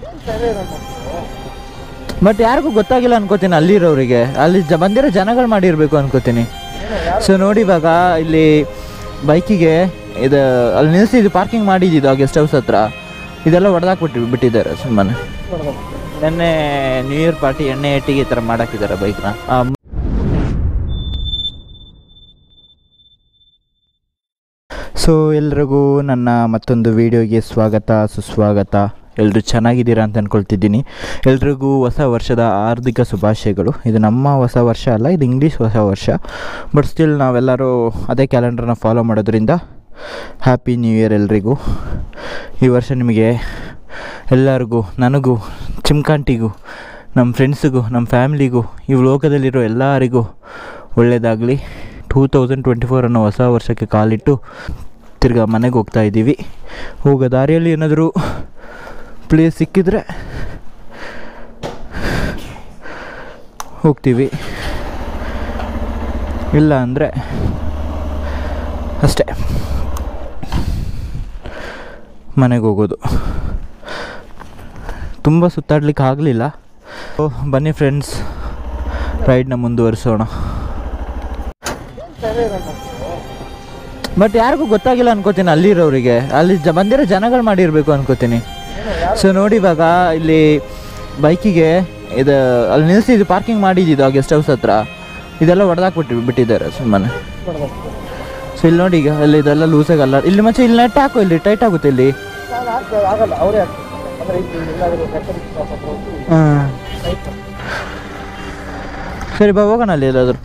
But ಯಾರಿಗೂ ಗೊತ್ತಾಗಿಲ್ಲ ಅನ್ಕೋತೀನಿ ಅಲ್ಲಿರೋರಿಗೆ ಅಲ್ಲಿ ಜ ಬಂದಿರೋ ಜನಗಳು ಮಾಡಿರ್ಬೇಕು ಅನ್ಕೋತೀನಿ ಸೊ ನೋಡಿ ಇವಾಗ ಇಲ್ಲಿ ಬೈಕಿಗೆ ಇದು ಅಲ್ಲಿ ನಿಲ್ಲಿಸಿದ್ದು ಪಾರ್ಕಿಂಗ್ ಮಾಡಿದ್ದು ಆ ಗೆಸ್ಟ್ ಹೌಸ್ ಹತ್ರ ಇದೆಲ್ಲ ಹೊಡೆದಾಕ್ಬಿಟ್ಟು ಬಿಟ್ಟಿದ್ದಾರೆ ಸುಮ್ಮನೆ ನೆನ್ನೆ ನ್ಯೂ ಇಯರ್ ಪಾರ್ಟಿ ಎಣ್ಣೆ ಎಟ್ಟಿಗೆ ಈ ಥರ ಮಾಡಾಕಿದ್ದಾರೆ ಬೈಕ್ನ ಸೊ ಎಲ್ರಿಗೂ ನನ್ನ ಮತ್ತೊಂದು ವಿಡಿಯೋಗೆ ಸ್ವಾಗತ ಸುಸ್ವಾಗತ ಎಲ್ಲರೂ ಚೆನ್ನಾಗಿದ್ದೀರಾ ಅಂತ ಅಂದ್ಕೊಳ್ತಿದ್ದೀನಿ ಎಲ್ರಿಗೂ ಹೊಸ ವರ್ಷದ ಹಾರ್ದಿಕ ಶುಭಾಶಯಗಳು ಇದು ನಮ್ಮ ಹೊಸ ವರ್ಷ ಅಲ್ಲ ಇದು ಇಂಗ್ಲೀಷ್ ಹೊಸ ವರ್ಷ ಬಟ್ ಸ್ಟಿಲ್ ನಾವೆಲ್ಲರೂ ಅದೇ ಕ್ಯಾಲೆಂಡರ್ನ ಫಾಲೋ ಮಾಡೋದ್ರಿಂದ ಹ್ಯಾಪಿ ನ್ಯೂ ಇಯರ್ ಎಲ್ರಿಗೂ ಈ ವರ್ಷ ನಿಮಗೆ ಎಲ್ಲರಿಗೂ ನನಗೂ ಚಿಮ್ಕಾಂಟಿಗೂ ನಮ್ಮ ಫ್ರೆಂಡ್ಸಿಗೂ ನಮ್ಮ ಫ್ಯಾಮ್ಲಿಗೂ ಈ ಲೋಕದಲ್ಲಿರೋ ಎಲ್ಲರಿಗೂ ಒಳ್ಳೆಯದಾಗಲಿ ಟೂ ತೌಸಂಡ್ ಟ್ವೆಂಟಿ ಫೋರ್ ಅನ್ನೋ ಹೊಸ ವರ್ಷಕ್ಕೆ ಕಾಲಿಟ್ಟು ತಿರ್ಗಾ ಮನೆಗೆ ಹೋಗ್ತಾ ಇದ್ದೀವಿ ಹೋಗೋ ದಾರಿಯಲ್ಲಿ ಏನಾದರೂ ಪ್ಲೇಸ್ ಸಿಕ್ಕಿದ್ರೆ ಹೋಗ್ತೀವಿ ಇಲ್ಲ ಅಂದರೆ ಅಷ್ಟೇ ಮನೆಗೆ ಹೋಗೋದು ತುಂಬ ಸುತ್ತಾಡ್ಲಿಕ್ಕೆ ಆಗಲಿಲ್ಲ ಬನ್ನಿ ಫ್ರೆಂಡ್ಸ್ ರೈಡ್ನ ಮುಂದುವರಿಸೋಣ ಬಟ್ ಯಾರಿಗೂ ಗೊತ್ತಾಗಿಲ್ಲ ಅನ್ಕೋತೀನಿ ಅಲ್ಲಿರೋರಿಗೆ ಅಲ್ಲಿ ಜ ಬಂದಿರೋ ಜನಗಳು ಮಾಡಿರ್ಬೇಕು ಅನ್ಕೋತೀನಿ ಸೊ ನೋಡಿ ಇವಾಗ ಇಲ್ಲಿ ಬೈಕಿಗೆ ಇದು ಅಲ್ಲಿ ನಿಲ್ಲಿಸಿದ್ದು ಪಾರ್ಕಿಂಗ್ ಮಾಡಿದ್ದು ಆ ಗೆಸ್ಟ್ ಹೌಸ್ ಹತ್ರ ಇದೆಲ್ಲ ಹೊಡೆದಾಕ್ಬಿಟ್ಟು ಬಿಟ್ಟಿದ್ದಾರೆ ಸುಮ್ಮನೆ ಸೊ ಇಲ್ಲಿ ನೋಡಿ ಈಗ ಅಲ್ಲಿ ಇದೆಲ್ಲ ಲೂಸಾಗಲ್ಲ ಇಲ್ಲಿ ಮತ್ತೆ ಇಲ್ಲಿ ನೆಟ್ ಹಾಕು ಇಲ್ಲಿ ಟೈಟ್ ಆಗುತ್ತೆ ಇಲ್ಲಿ ಆಗಲ್ಲ ಅವರೇ ಆಗ್ತದೆ ಅಂದ್ರೆ ಇಲ್ಲಿ ಎಲ್ಲಾದರೂ ಮೆಕ್ಯಾನಿಕ್ ಶಾಪ್ ಹತ್ರ ಹೋಗಿ ಹಾಂ ಸರಿ ಬಾ ಹೋಗೋಣ ಅಲ್ಲಿ ಎಲ್ಲಾದರೂ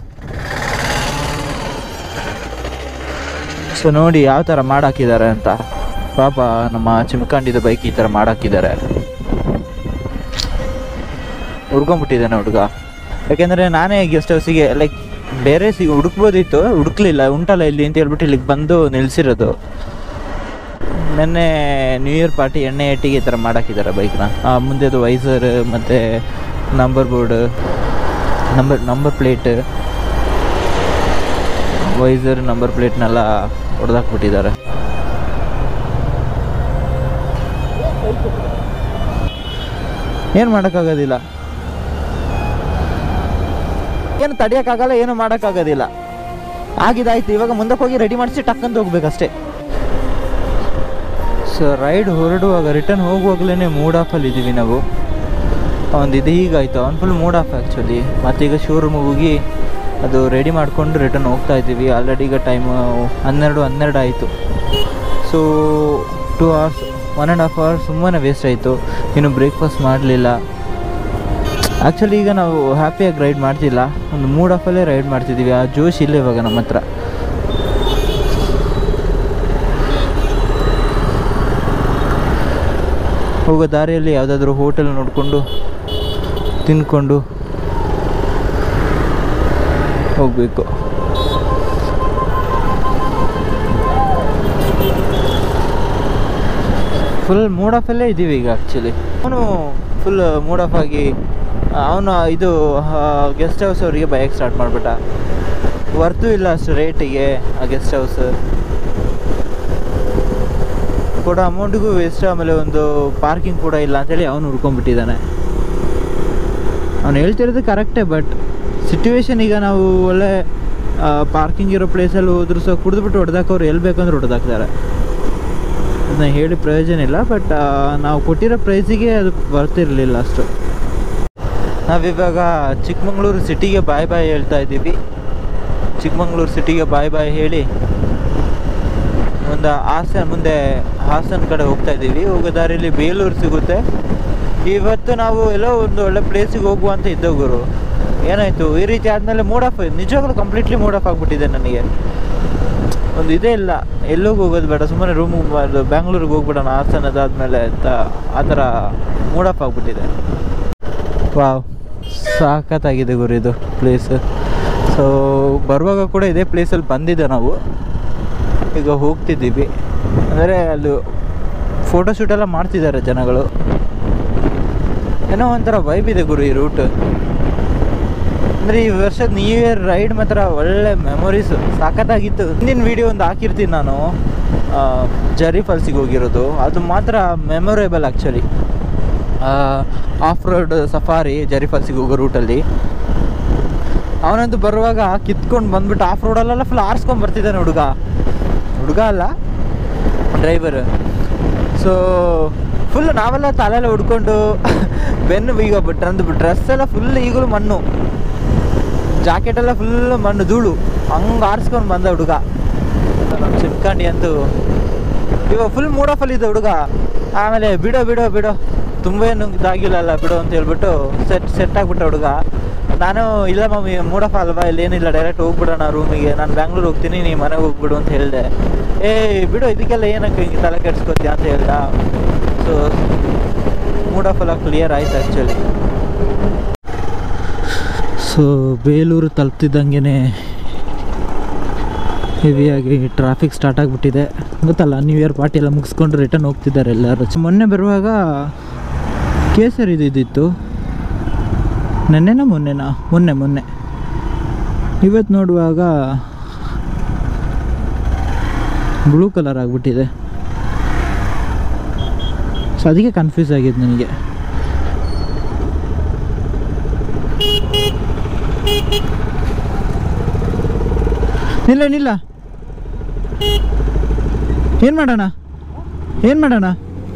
ಸೊ ನೋಡಿ ಯಾವ ಥರ ಮಾಡಾಕಿದ್ದಾರೆ ಅಂತ ಪಾಪ ನಮ್ಮ ಚಿಮ್ಕಂಡಿದ ಬೈಕ್ ಈ ಥರ ಮಾಡಾಕಿದ್ದಾರೆ ಹುಡ್ಕೊಂಬಿಟ್ಟಿದ್ದಾನೆ ಹುಡುಗ ಯಾಕೆಂದರೆ ನಾನೇ ಗೆಸ್ಟ್ ಹೌಸಿಗೆ ಲೈಕ್ ಬೇರೆ ಸಿ ಹುಡುಕ್ಬೋದಿತ್ತು ಹುಡುಕ್ಲಿಲ್ಲ ಉಂಟಲ್ಲ ಇಲ್ಲಿ ಅಂತ ಹೇಳ್ಬಿಟ್ಟು ಇಲ್ಲಿಗೆ ಬಂದು ನಿಲ್ಸಿರೋದು ನೆನ್ನೆ ನ್ಯೂ ಇಯರ್ ಪಾರ್ಟಿ ಎಣ್ಣೆ ಎಟ್ಟಿಗೆ ಈ ಥರ ಮಾಡಾಕಿದ್ದಾರೆ ಬೈಕ್ನ ಮುಂದೆದು ವೈಸರ್ ಮತ್ತು number board number number plate visor number ಪ್ಲೇಟ್ನೆಲ್ಲ ಹೊಡೆದಾಕ್ಬಿಟ್ಟಿದ್ದಾರೆ ಏನು ಮಾಡೋಕ್ಕಾಗೋದಿಲ್ಲ ಏನು ತಡಿಯೋಕ್ಕಾಗಲ್ಲ ಏನು ಮಾಡೋಕ್ಕಾಗೋದಿಲ್ಲ ಆಗಿದಾಯ್ತು ಇವಾಗ ಮುಂದಕ್ಕೆ ಹೋಗಿ ರೆಡಿ ಮಾಡಿಸಿ ಟಕ್ಕಂತ ಹೋಗ್ಬೇಕಷ್ಟೇ ಸೊ ರೈಡ್ ಹೊರಡುವಾಗ ರಿಟರ್ನ್ ಹೋಗುವಾಗಲೇ ಮೂಡ್ ಆಫಲ್ಲಿ ಇದ್ದೀವಿ ನಾವು ಒಂದು ಇದು ಹೀಗಾಯ್ತು ಅವ್ನು ಫುಲ್ ಮೂಡ್ ಆಫ್ ಆ್ಯಕ್ಚುಲಿ ಮತ್ತೀಗ ಶೋರೂಮಿಗೆ ಹೋಗಿ ಅದು ರೆಡಿ ಮಾಡಿಕೊಂಡು ರಿಟರ್ನ್ ಹೋಗ್ತಾ ಇದ್ದೀವಿ ಆಲ್ರೆಡಿ ಈಗ ಟೈಮು ಹನ್ನೆರಡು ಹನ್ನೆರಡು ಆಯಿತು so two hours one and half hour ಸುಮ್ಮನೆ ವೇಸ್ಟ್ ಆಯಿತು ಇನ್ನು ಬ್ರೇಕ್ಫಾಸ್ಟ್ ಮಾಡಲಿಲ್ಲ ಆ್ಯಕ್ಚುಲಿ ಈಗ ನಾವು ಹ್ಯಾಪಿಯಾಗಿ ರೈಡ್ ಮಾಡ್ತಿಲ್ಲ ಒಂದು ಮೂಡ್ ಆಫಲ್ಲೇ ರೈಡ್ ಮಾಡ್ತಿದ್ದೀವಿ ಆ ಜೋಶ್ ಇಲ್ಲ ಇವಾಗ ನಮ್ಮ ಹತ್ರ ಹೋಗೋ ದಾರಿಯಲ್ಲಿ ಯಾವುದಾದ್ರೂ ಹೋಟೆಲ್ ನೋಡಿಕೊಂಡು ತಿನ್ಕೊಂಡು ಹೋಗಬೇಕು ಫುಲ್ ಮೂಡ್ ಆಫಲ್ಲೇ ಇದ್ದೀವಿ ಈಗ ಆ್ಯಕ್ಚುಲಿ ಅವನು ಫುಲ್ ಮೂಡ್ ಆಫ್ ಆಗಿ ಅವನು ಇದು ಗೆಸ್ಟ್ ಹೌಸ್ ಅವರಿಗೆ ಬೈಕ್ ಸ್ಟಾರ್ಟ್ ಮಾಡಿಬಿಟ್ಟ ವರ್ತು ಇಲ್ಲ ಅಷ್ಟು ರೇಟಿಗೆ ಆ ಗೆಸ್ಟ್ ಹೌಸ್ ಕೊಡೋ ಅಮೌಂಟಿಗೂ ವೇಸ್ಟ್ ಆಮೇಲೆ ಒಂದು ಪಾರ್ಕಿಂಗ್ ಕೂಡ ಇಲ್ಲ ಅಂತೇಳಿ ಅವನು ಹುಡ್ಕೊಂಡ್ಬಿಟ್ಟಿದ್ದಾನೆ ಅವ್ನು ಹೇಳ್ತಿರೋದು ಕರೆಕ್ಟೇ ಬಟ್ ಸಿಚುವೇಶನ್ ಈಗ ನಾವು ಒಳ್ಳೆ ಪಾರ್ಕಿಂಗ್ ಇರೋ ಪ್ಲೇಸಲ್ಲಿ ಹೋದ್ರು ಸಹ ಕುಡಿದ್ಬಿಟ್ಟು ಹೊಡೆದಾಕವ್ರು ಎಲ್ಲಿ ಬೇಕಂದ್ರೆ ಹೊಡೆದಾಕ್ತಾರೆ ಅದನ್ನ ಹೇಳಿ ಪ್ರಯೋಜನ ಇಲ್ಲ ಬಟ್ ನಾವು ಕೊಟ್ಟಿರೋ ಪ್ರೈಸಿಗೆ ಅದು ಬರ್ತಿರಲಿಲ್ಲ ಅಷ್ಟು ನಾವಿವಾಗ ಚಿಕ್ಕಮಂಗ್ಳೂರು ಸಿಟಿಗೆ ಬಾಯ್ ಬಾಯ್ ಹೇಳ್ತಾ ಇದ್ದೀವಿ ಚಿಕ್ಕಮಂಗ್ಳೂರು ಸಿಟಿಗೆ ಬಾಯ್ ಬಾಯ್ ಹೇಳಿ ಒಂದು ಹಾಸನ ಮುಂದೆ ಹಾಸನ ಕಡೆ ಹೋಗ್ತಾ ಇದ್ದೀವಿ ಹೋಗೋ ದಾರಿಯಲ್ಲಿ ಬೇಲೂರು ಸಿಗುತ್ತೆ ಇವತ್ತು ನಾವು ಎಲ್ಲೋ ಒಂದು ಒಳ್ಳೆ ಪ್ಲೇಸಿಗೆ ಹೋಗುವ ಅಂತ ಇದ್ದೋ ಗುರು ಏನಾಯಿತು ಈ ರೀತಿ ಆದಮೇಲೆ ಮೂಡ್ ಆಫ್ ನಿಜವಾಗ್ಲೂ ಕಂಪ್ಲೀಟ್ಲಿ ಮೂಡ್ ಆಫ್ ಆಗಿಬಿಟ್ಟಿದೆ ನನಗೆ ಒಂದು ಇದೇ ಇಲ್ಲ ಎಲ್ಲೋಗಿ ಹೋಗೋದು ಬೇಡ ಸುಮ್ಮನೆ ರೂಮ್ ಬ್ಯಾಂಗ್ಳೂರಿಗೆ ಹೋಗ್ಬಿಡೋಣ ಹಾಸನದಾದ್ಮೇಲೆ ಅಂತ ಆ ಥರ ಮೂಡ್ ಆಫ್ ಆಗಿಬಿಟ್ಟಿದೆ ವಾವ್ ಸಾಕತ್ತಾಗಿದೆ ಗುರು ಇದು ಪ್ಲೇಸ್ ಸೊ ಬರುವಾಗ ಕೂಡ ಇದೇ ಪ್ಲೇಸಲ್ಲಿ ಬಂದಿದ್ದೆ ನಾವು ಈಗ ಹೋಗ್ತಿದ್ದೀವಿ ಅಂದರೆ ಅಲ್ಲಿ ಫೋಟೋ ಶೂಟೆಲ್ಲ ಮಾಡ್ತಿದ್ದಾರೆ ಜನಗಳು ಏನೋ ಒಂಥರ ವೈಬ್ ಇದೆ ಗುರು ಈ ರೂಟ್ ಅಂದರೆ ಈ ವರ್ಷದ ನ್ಯೂ ಇಯರ್ ರೈಡ್ ಮಾತ್ರ ಒಳ್ಳೆ ಮೆಮೊರೀಸು ಸಾಕತ್ತಾಗಿತ್ತು ಹಿಂದಿನ ವೀಡಿಯೋ ಒಂದು ಹಾಕಿರ್ತೀನಿ ನಾನು ಆ, ಜರಿ ಫಾಲ್ಸಿಗೆ ಹೋಗಿರೋದು ಅದು ಮಾತ್ರ memorable actually off road safari Jari ಫಾಲ್ಸಿಗೆ ಹೋಗೋ ರೂಟಲ್ಲಿ ಅವನಂತೂ ಬರುವಾಗ ಕಿತ್ಕೊಂಡು ಬಂದ್ಬಿಟ್ಟು ಆಫ್ ರೋಡಲ್ಲೆಲ್ಲ ಫುಲ್ ಆರಿಸ್ಕೊಂಡು ಬರ್ತಿದ್ದಾನೆ ಹುಡುಗ ಹುಡುಗ ಅಲ್ಲ ಡ್ರೈವರ್ ಸೊ ಫುಲ್ ನಾವೆಲ್ಲ ತಲೆಲ್ಲ ಹುಡ್ಕೊಂಡು ಬೆನ್ನು ಈಗ ಬಿಟ್ಟು ನಂದು ಡ್ರೆಸ್ ಎಲ್ಲ ಫುಲ್ ಈಗಲೂ ಮಣ್ಣು ಜಾಕೆಟ್ ಎಲ್ಲ ಫುಲ್ ಮಣ್ಣು ಧೂಳು ಹಂಗೆ ಆರಿಸ್ಕೊಂಡು ಬಂದ ಹುಡುಗ ನಮ್ಮ ಚಿಟ್ಕಂಡಿ ಅಂತೂ ಇವಾಗ ಫುಲ್ ಮೂಡ್ ಆಫ್ ಅಲ್ಲಿ ಇದ್ದ ಹುಡುಗ ಆಮೇಲೆ ಬಿಡೋ ಬಿಡೋ ಬಿಡೋ ತುಂಬ ಏನು ಇದಾಗಿಲ್ಲಲ್ಲ ಬಿಡು ಅಂತ ಹೇಳ್ಬಿಟ್ಟು ಸೆಟ್ ಸೆಟ್ ಆಗ್ಬಿಟ್ಟ ಹುಡುಗ ನಾನು ಇಲ್ಲ ಮಮ್ಮಿ ಮೂಡ್ ಆಫ್ ಅಲ್ವಾ ಇಲ್ಲಿ ಏನಿಲ್ಲ ಡೈರೆಕ್ಟ್ ಹೋಗ್ಬಿಡೋಣ ರೂಮಿಗೆ ನಾನು ಬ್ಯಾಂಗ್ಳೂರ್ ಹೋಗ್ತೀನಿ ನೀ ಮನೆಗೆ ಹೋಗ್ಬಿಡು ಅಂತ ಹೇಳಿದೆ ಏ ಬಿಡು ಇದಕ್ಕೆಲ್ಲ ಏನಕ್ಕೆ ಹಿಂಗೆ ತಲೆ ಕೆಡ್ಸ್ಕೊತೀಯ ಅಂತ ಹೇಳ್ದ ಸೊ ಮೂಡ್ ಆಫ್ ಎಲ್ಲ ಕ್ಲಿಯರ್ ಆಯ್ತು ಆ್ಯಕ್ಚುಲಿ ಸೊ ಬೇಲೂರು ತಲುಪ್ತಿದ್ದಂಗೆ ಹೆವಿಯಾಗಿ ಟ್ರಾಫಿಕ್ ಸ್ಟಾರ್ಟ್ ಆಗಿಬಿಟ್ಟಿದೆ ಗೊತ್ತಲ್ಲ ನ್ಯೂ ಇಯರ್ ಪಾರ್ಟಿ ಎಲ್ಲ ಮುಗಿಸ್ಕೊಂಡು ರಿಟರ್ನ್ ಹೋಗ್ತಿದ್ದಾರೆ ಎಲ್ಲರೂ ಮೊನ್ನೆ ಬರುವಾಗ ಕೇಸರಿ ಇದ್ದಿತ್ತು ನೆನ್ನೆನಾ ಮೊನ್ನೆನಾ ಮೊನ್ನೆ ಮೊನ್ನೆ ಇವತ್ತು ನೋಡುವಾಗ ಬ್ಲೂ ಕಲರ್ ಆಗಿಬಿಟ್ಟಿದೆ ಸೊ ಅದಕ್ಕೆ ಕನ್ಫ್ಯೂಸ್ ಆಗಿದೆ ನನಗೆ ನಿಲ್ಲ ನಿಲ್ಲ ಏನು ಮಾಡೋಣ ಏನು ಮಾಡೋಣ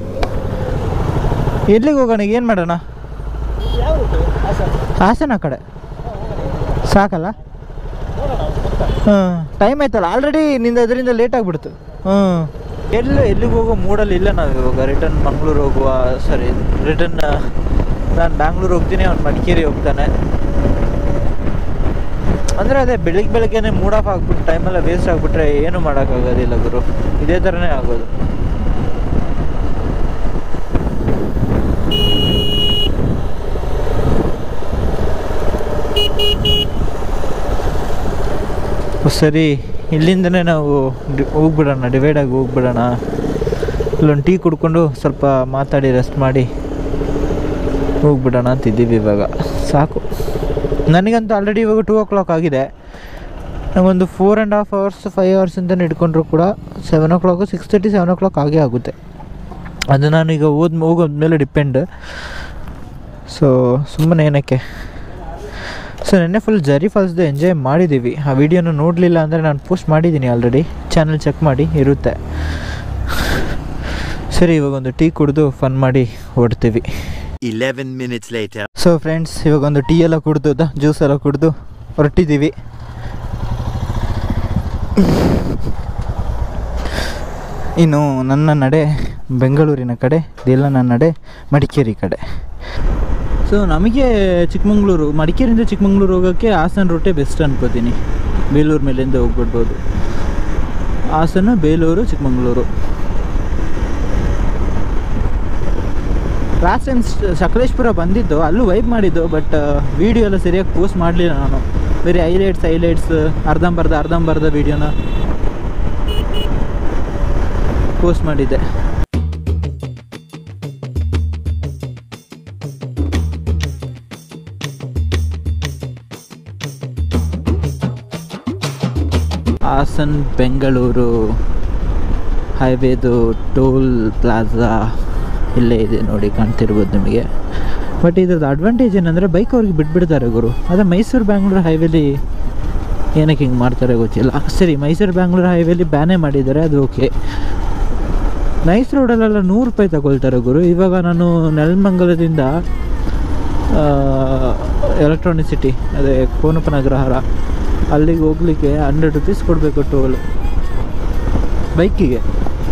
ಎಲ್ಲಿಗೆ ಹೋಗೋಣ ಏನು ಮಾಡೋಣ ಯಾವ ರೂಟು ಹಾಸನ ಹಾಸನ ಆ ಕಡೆ ಸಾಕಲ್ಲ ಹಾಂ ಟೈಮ್ ಆಯ್ತಲ್ಲ ಆಲ್ರೆಡಿ ನಿಂದ ಅದರಿಂದ ಲೇಟ್ ಆಗಿಬಿಡ್ತು ಹ್ಞೂ ಎಲ್ಲಿ ಎಲ್ಲಿಗೆ ಹೋಗೋ ಮೂಡಲ್ಲಿ ಇಲ್ಲ ನಾವು ಇವಾಗ ರಿಟರ್ನ್ ಮಂಗಳೂರು ಹೋಗುವ ಸರಿ ರಿಟರ್ನ್ ನಾನು ಬ್ಯಾಂಗ್ಳೂರು ಹೋಗ್ತೀನಿ ಅವ್ನು ಮಡಿಕೇರಿ ಹೋಗ್ತಾನೆ ಅಂದರೆ ಅದೇ ಬೆಳಿಗ್ಗೆ ಬೆಳಗ್ಗೆನೆ ಮೂಡ್ ಆಫ್ ಆಗ್ಬಿಟ್ಟು ಟೈಮೆಲ್ಲ ವೇಸ್ಟ್ ಆಗಿಬಿಟ್ರೆ ಏನು ಮಾಡೋಕ್ಕಾಗೋದಿಲ್ಲ ಗುರು ಇದೇ ಥರನೇ ಆಗೋದು ಸರಿ ಇಲ್ಲಿಂದನೇ ನಾವು ಡಿ- ಹೋಗ್ಬಿಡೋಣ ಡಿವೈಡಾಗಿ ಹೋಗ್ಬಿಡೋಣ ಇಲ್ಲೊಂದು ಟೀ ಕುಡ್ಕೊಂಡು ಸ್ವಲ್ಪ ಮಾತಾಡಿ ರೆಸ್ಟ್ ಮಾಡಿ ಹೋಗ್ಬಿಡೋಣ ಅಂತಿದ್ದೀವಿ ಇವಾಗ ಸಾಕು ನನಗಂತೂ ಆಲ್ರೆಡಿ ಇವಾಗ ಟೂ ಓ ಕ್ಲಾಕ್ ಆಗಿದೆ ನನಗೊಂದು four and half hours five hours ಅಂತ ಇಟ್ಕೊಂಡ್ರು ಕೂಡ seven o'clock six thirty seven o'clock ಆಗೇ ಆಗುತ್ತೆ ಅದು ನಾನು ಈಗ ಓದ್ ಹೋಗೋದ ಮೇಲೆ ಡಿಪೆಂಡ್ ಸೊ ಸುಮ್ಮನೆ ಏನಕ್ಕೆ ಸೊ ನೆನ್ನೆ ಫುಲ್ ಜರಿ ಫಾಲ್ಸ್ದು ಎಂಜಾಯ್ ಮಾಡಿದ್ದೀವಿ ಆ ವಿಡಿಯೋನ ನೋಡಲಿಲ್ಲ ಅಂದರೆ ನಾನು ಪೋಸ್ಟ್ ಮಾಡಿದ್ದೀನಿ ಆಲ್ರೆಡಿ ಚಾನಲ್ ಚೆಕ್ ಮಾಡಿ ಇರುತ್ತೆ ಸರಿ ಇವಾಗ ಒಂದು ಟೀ ಕುಡಿದು ಫನ್ ಮಾಡಿ ಹೊಡ್ತೀವಿ 11 minutes later. ಸೊ ಫ್ರೆಂಡ್ಸ್ ಇವಾಗ ಒಂದು ಟೀ ಎಲ್ಲ ಕುಡ್ದು ಜ್ಯೂಸ್ ಎಲ್ಲ ಕುಡಿದು ಹೊರಟಿದ್ದೀವಿ ಇನ್ನು ನನ್ನ ನಡೆ ಬೆಂಗಳೂರಿನ ಕಡೆ ಇದೆಲ್ಲ ನನ್ನ ನಡೆ ಮಡಿಕೇರಿ ಕಡೆ ಸೊ ನಮಗೆ ಚಿಕ್ಕಮಂಗ್ಳೂರು ಮಡಿಕೇರಿಯಿಂದ ಚಿಕ್ಕಮಂಗ್ಳೂರು ಹೋಗೋಕ್ಕೆ ಹಾಸನ ರೂಟೇ ಬೆಸ್ಟ್ ಅನ್ಕೋತೀನಿ ಬೇಲೂರು ಮೇಲಿಂದ ಹೋಗ್ಬಿಡ್ಬೋದು ಹಾಸನ ಬೇಲೂರು ಚಿಕ್ಕಮಂಗ್ಳೂರು ಲಾಸ್ಟ್ ಟೈಮ್ ಸಕಲೇಶ್ಪುರ ಬಂದಿದ್ದು ಅಲ್ಲೂ ವೈಬ್ ಮಾಡಿದ್ದು ಬಟ್ ವೀಡಿಯೋ ಎಲ್ಲ ಸರಿಯಾಗಿ ಪೋಸ್ಟ್ ಮಾಡಲಿಲ್ಲ ನಾನು ಬರೀ ಹೈಲೈಟ್ಸ್ ಹೈಲೈಟ್ಸ್ ಅರ್ಧಂಬರ್ಧ ಅರ್ಧಂಬರ್ಧ ವೀಡಿಯೋನ ಪೋಸ್ಟ್ ಮಾಡಿದ್ದೆ ಹಾಸನ್ ಬೆಂಗಳೂರು ಹೈವೇದು ಟೋಲ್ ಪ್ಲಾಜಾ ಇಲ್ಲೇ ಇದೆ ನೋಡಿ ಕಾಣ್ತಿರ್ಬೋದು ನಿಮಗೆ ಬಟ್ ಇದ್ರದ್ದು ಅಡ್ವಾಂಟೇಜ್ ಏನಂದರೆ ಬೈಕ್ ಅವ್ರಿಗೆ ಬಿಟ್ಬಿಡ್ತಾರೆ ಗುರು ಅದೇ ಮೈಸೂರು ಬ್ಯಾಂಗ್ಳೂರು ಹೈವೇಲಿ ಏನಕ್ಕೆ ಹಿಂಗೆ ಮಾಡ್ತಾರೆ ಗೊತ್ತಿಲ್ಲ ಸರಿ ಮೈಸೂರು ಬ್ಯಾಂಗ್ಳೂರು ಹೈವೇಲಿ ಬ್ಯಾನೇ ಮಾಡಿದ್ದಾರೆ ಅದು ಓಕೆ ನೈಸ್ ರೋಡಲ್ಲೆಲ್ಲ ನೂರು ರೂಪಾಯಿ ತಗೊಳ್ತಾರೆ ಗುರು ಇವಾಗ ನಾನು ನೆಲಮಂಗಲದಿಂದ ಎಲೆಕ್ಟ್ರಾನಿಸಿಟಿ ಅದೇ ಕೋನಪನಗ್ರಹಾರ ಅಲ್ಲಿಗೆ ಹೋಗ್ಲಿಕ್ಕೆ ಹಂಡ್ರೆಡ್ ರುಪೀಸ್ ಕೊಡಬೇಕು ಟೋಲ್ ಬೈಕಿಗೆ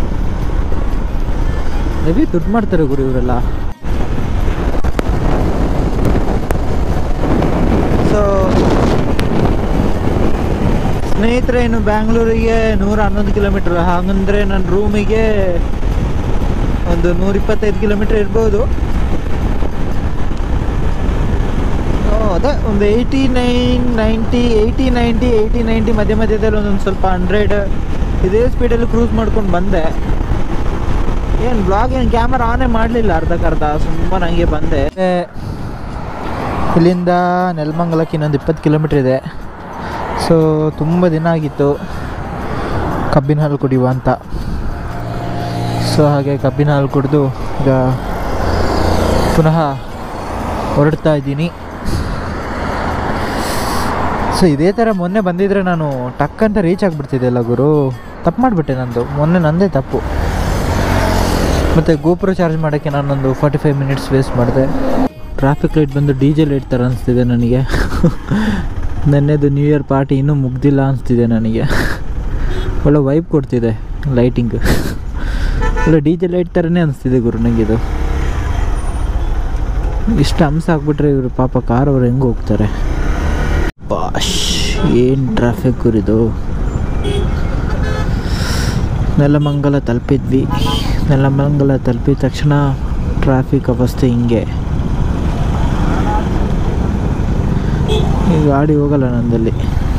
ಹೆವಿ ದುಡ್ಡು ಮಾಡ್ತಾರೆ ಗುರು ಇವರೆಲ್ಲ ಸೊ ಸ್ನೇಹಿತರೆ ಇನ್ನು ಬ್ಯಾಂಗ್ಳೂರಿಗೆ ನೂರ ಹನ್ನೊಂದು ಕಿಲೋಮೀಟ್ರ್ ಹಾಗಂದ್ರೆ ನನ್ನ ರೂಮಿಗೆ ಒಂದು ನೂರ ಇಪ್ಪತ್ತೈದು ಕಿಲೋಮೀಟ್ರ್ ಇರ್ಬೋದು ಓ, ಅದೇ ಒಂದು eighty nine ninety eighty ninety eighty ninety ಮಧ್ಯ ಮಧ್ಯದಲ್ಲಿ ಒಂದೊಂದು ಸ್ವಲ್ಪ ಹಂಡ್ರೆಡ್ ಇದೇ ಸ್ಪೀಡಲ್ಲಿ ಕ್ರೂಸ್ ಮಾಡ್ಕೊಂಡು ಬಂದೆ ಏನು ಬ್ಲಾಗ್ ಏನು ಕ್ಯಾಮರಾ ಆನೇ ಮಾಡಲಿಲ್ಲ ಅರ್ಧಕ್ಕರ್ಧ ಸುಮ್ಮನೆ ಹಂಗೆ ಬಂದೆ ಇಲ್ಲಿಂದ ನೆಲಮಂಗಲಕ್ಕೆ ಇನ್ನೊಂದು ಇಪ್ಪತ್ತು ಕಿಲೋಮೀಟ್ರ್ ಇದೆ ಸೊ ತುಂಬ ದಿನ ಆಗಿತ್ತು ಕಬ್ಬಿನ ಹಾಲು ಕುಡಿಯುವ ಅಂತ ಸೊ ಹಾಗೆ ಕಬ್ಬಿನ ಹಾಲು ಕುಡಿದು ಈಗ ಪುನಃ ಹೊರಡ್ತಾ ಇದ್ದೀನಿ ಸೊ ಇದೇ ಥರ ಮೊನ್ನೆ ಬಂದಿದ್ರೆ ನಾನು ಟಕ್ ಅಂತ ರೀಚ್ ಆಗಿಬಿಡ್ತಿದ್ದೆ ಅಲ್ಲ ಗುರು ತಪ್ಪು ಮಾಡಿಬಿಟ್ಟೆ ನಂದು ಮೊನ್ನೆ ನಂದೇ ತಪ್ಪು ಮತ್ತು ಗೋಪುರ ಚಾರ್ಜ್ ಮಾಡೋಕ್ಕೆ ನಾನೊಂದು ಫಾರ್ಟಿ ಫೈವ್ ಮಿನಿಟ್ಸ್ ವೇಸ್ಟ್ ಮಾಡಿದೆ ಟ್ರಾಫಿಕ್ ಲೈಟ್ ಬಂದು ಡಿ ಜೆ ಲೈಟ್ ಥರ ಅನಿಸ್ತಿದೆ ನನಗೆ ನೆನ್ನೆದು ನ್ಯೂ ಇಯರ್ ಪಾರ್ಟಿ ಇನ್ನೂ ಮುಗ್ದಿಲ್ಲ ಅನಿಸ್ತಿದೆ ನನಗೆ ಒಳ್ಳೆ ವೈಬ್ ಕೊಡ್ತಿದೆ ಲೈಟಿಂಗ್ ಒಳ್ಳೆ ಡಿ ಜೆ ಲೈಟ್ ಥರನೇ ಅನಿಸ್ತಿದೆ ಗುರು ನನಗಿದು ಇಷ್ಟು ಹಂಸ ಆಗ್ಬಿಟ್ರೆ ಇವರು ಪಾಪ ಕಾರ್ ಅವ್ರು ಹೆಂಗೆ ಹೋಗ್ತಾರೆ ಬಾಶ್ ಏನು ಟ್ರಾಫಿಕ್ ಗುರಿದು ನೆಲಮಂಗಲ ತಲುಪಿದ್ವಿ ನೆಲಮಂಗಲ ತಲುಪಿದ ತಕ್ಷಣ ಟ್ರಾಫಿಕ್ ಅವಸ್ಥೆ ಹಿಂಗೆ ಈ ಗಾಡಿ ಹೋಗಲ್ಲ ನಂದಲ್ಲಿ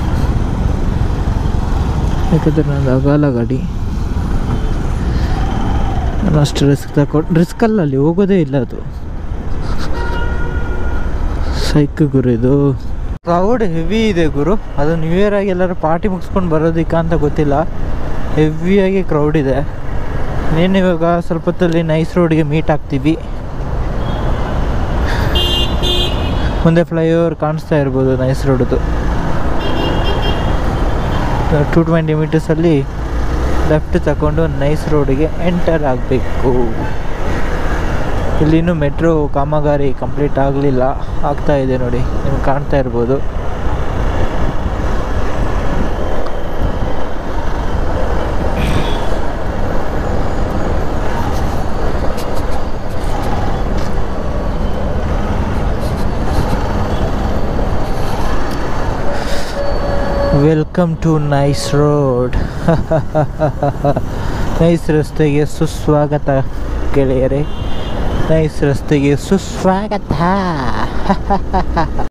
ಯಾಕಂದರೆ ನಂದು ಅಗಲ ಗಾಡಿ ನಾನು ಅಷ್ಟು ರಿಸ್ಕ್ ತಗೊಂಡು ರಿಸ್ಕ್ ಅಲ್ಲ ಅಲ್ಲಿ ಹೋಗೋದೇ ಇಲ್ಲ ಅದು ಸೈಕ್ ಗುರು ಇದು ಕ್ರೌಡ್ ಹೆವಿ ಇದೆ ಗುರು ಅದು ನ್ಯೂ ಇಯರ್ ಆಗಿ ಎಲ್ಲರೂ ಪಾರ್ಟಿ ಮುಗಿಸ್ಕೊಂಡು ಬರೋದಕ್ಕೆ ಅಂತ ಗೊತ್ತಿಲ್ಲ ಹೆವಿಯಾಗಿ ಕ್ರೌಡ್ ಇದೆ ಇನ್ನೇನು ಇವಾಗ ಸ್ವಲ್ಪ ಹೊತ್ತಲ್ಲಿ ನೈಸ್ ರೋಡ್ಗೆ ಮೀಟ್ ಆಗ್ತೀವಿ ಮುಂದೆ ಫ್ಲೈಓವರ್ ಕಾಣಿಸ್ತಾ ಇರ್ಬೋದು ನೈಸ್ ರೋಡ್ದು ಟೂ ಟ್ವೆಂಟಿ ಮೀಟರ್ಸಲ್ಲಿ ಲೆಫ್ಟ್ ತಗೊಂಡು ನೈಸ್ ರೋಡಿಗೆ ಎಂಟರ್ ಆಗಬೇಕು ಇಲ್ಲಿ ಇನ್ನೂ ಮೆಟ್ರೋ ಕಾಮಗಾರಿ ಕಂಪ್ಲೀಟ್ ಆಗಲಿಲ್ಲ ಆಗ್ತಾ ಇದೆ ನೋಡಿ ನಿಮ್ಗೆ ಕಾಣ್ತಾ ಇರ್ಬೋದು welcome to nice road nice ರಸ್ತೆಗೆ ಸುಸ್ವಾಗತ ಗೆಳೆಯರೇ ನೈಸ್ ರಸ್ತೆಗೆ ಸುಸ್ವಾಗತ